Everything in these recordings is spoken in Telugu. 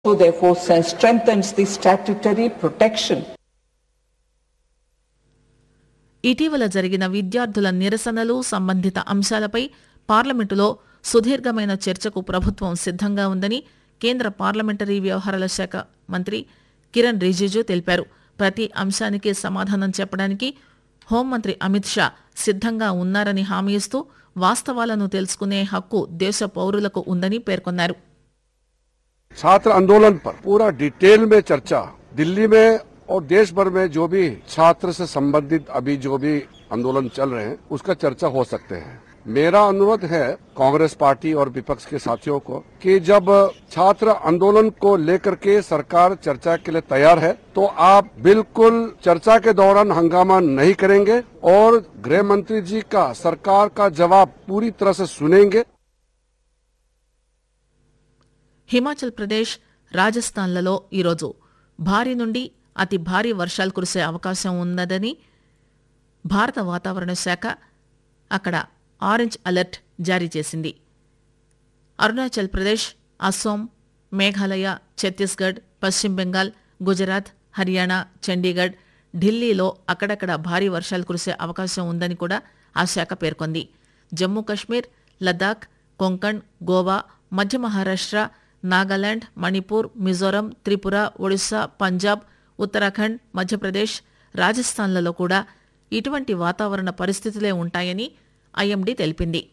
So therefore strengthens the statutory protection ఇటీవల జరిగిన విద్యార్థుల నిరసనలు సంబంధిత అంశాలపై పార్లమెంటులో సుదీర్ఘమైన చర్చకు ప్రభుత్వం సిద్ధంగా ఉందని కేంద్ర పార్లమెంటరీ వ్యవహారాల శాఖ మంత్రి కిరణ్ రిజిజు తెలిపారు ప్రతి అంశానికి సమాధానం చెప్పడానికి హోంమంత్రి అమిత్ షా సిద్ధంగా ఉన్నారని హామీ ఇస్తూ వాస్తవాలను తెలుసుకునే హక్కు దేశ పౌరులకు ఉందని పేర్కొన్నారు छात्र आंदोलन पर पूरा डिटेल में चर्चा दिल्ली में और देश भर में जो भी छात्र से संबंधित अभी जो भी आंदोलन चल रहे हैं उसका चर्चा हो सकते हैं मेरा अनुरोध है कांग्रेस पार्टी और विपक्ष के साथियों को कि जब छात्र आंदोलन को लेकर के सरकार चर्चा के लिए तैयार है तो आप बिल्कुल चर्चा के दौरान हंगामा नहीं करेंगे और गृह मंत्री जी का सरकार का जवाब पूरी तरह से सुनेंगे హిమాచల్ ప్రదేశ్ రాజస్థాన్లలో ఈరోజు భారీ నుండి అతి భారీ వర్షాలు కురిసే అవకాశం ఉన్నదని భారత వాతావరణ శాఖ అక్కడ ఆరెంజ్ అలర్ట్ జారీ చేసింది అరుణాచల్ ప్రదేశ్ అస్సోం మేఘాలయ ఛత్తీస్గఢ్ పశ్చిమ బెంగాల్ గుజరాత్ హర్యానా చండీగఢ్ ఢిల్లీలో అక్కడక్కడ భారీ వర్షాలు కురిసే అవకాశం ఉందని కూడా ఆ శాఖ పేర్కొంది జమ్మూ కశ్మీర్ లద్దాఖ్ కొంకణ్ గోవా మధ్య మహారాష్ట్ర నాగాలాండ్ మణిపూర్ మిజోరం త్రిపుర ఒడిశా పంజాబ్ ఉత్తరాఖండ్ మధ్యప్రదేశ్ రాజస్థాన్లలో కూడా ఇటువంటి వాతావరణ పరిస్థితులే ఉంటాయని ఐఎండీ తెలిపింది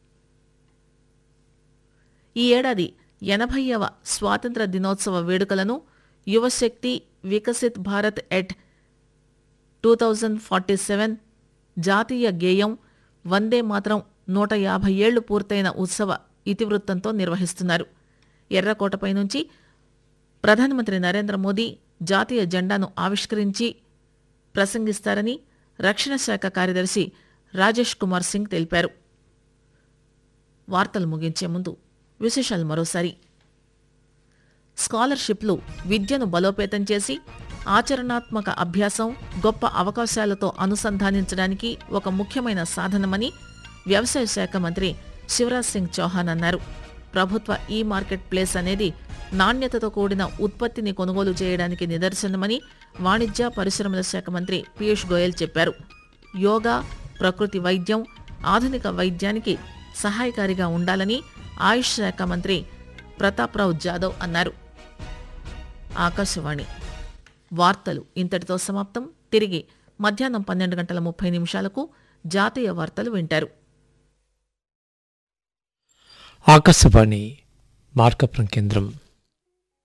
ఈ ఏడాది ఎనభైవ స్వాతంత్ర దినోత్సవ వేడుకలను యువశక్తి Viksit Bharat at two thousand forty seven జాతీయ గేయం వందే మాత్రం నూట యాభై ఏళ్లు పూర్తయిన ఉత్సవ ఇతివృత్తంతో నిర్వహిస్తున్నారు ఎర్రకోటపై నుంచి ప్రధానమంత్రి నరేంద్ర మోదీ జాతీయ జెండాను ఆవిష్కరించి ప్రసంగిస్తారని రక్షణ శాఖ కార్యదర్శి రాజేష్ కుమార్ సింగ్ తెలిపారు వార్తలు ముగించే ముందు విశేషాలు మరోసారి స్కాలర్షిప్లు విద్యను బలోపేతం చేసి ఆచరణాత్మక అభ్యాసం గొప్ప అవకాశాలతో అనుసంధానించడానికి ఒక ముఖ్యమైన సాధనమని వ్యవసాయ శాఖ మంత్రి శివరాజ్ సింగ్ చౌహాన్ అన్నారు ప్రభుత్వ ఈ మార్కెట్ ప్లేస్ అనేది నాణ్యతతో కూడిన ఉత్పత్తిని కొనుగోలు చేయడానికి నిదర్శనమని వాణిజ్య పరిశ్రమల శాఖ మంత్రి పీయూష్ గోయల్ చెప్పారు యోగా ప్రకృతి వైద్యం ఆధునిక వైద్యానికి సహాయకారిగా ఉండాలని ఆయుష్ శాఖ మంత్రి ప్రతాప్రావు జాదవ్ అన్నారు ఆకాశవాణి వార్తలు ఇంతటితో సమాప్తం తిరిగి మధ్యాహ్నం పన్నెండు గంటల ముప్పై నిమిషాలకు జాతీయ వార్తలు వింటారు ఆకాశవాణి మార్కపురం కేంద్రం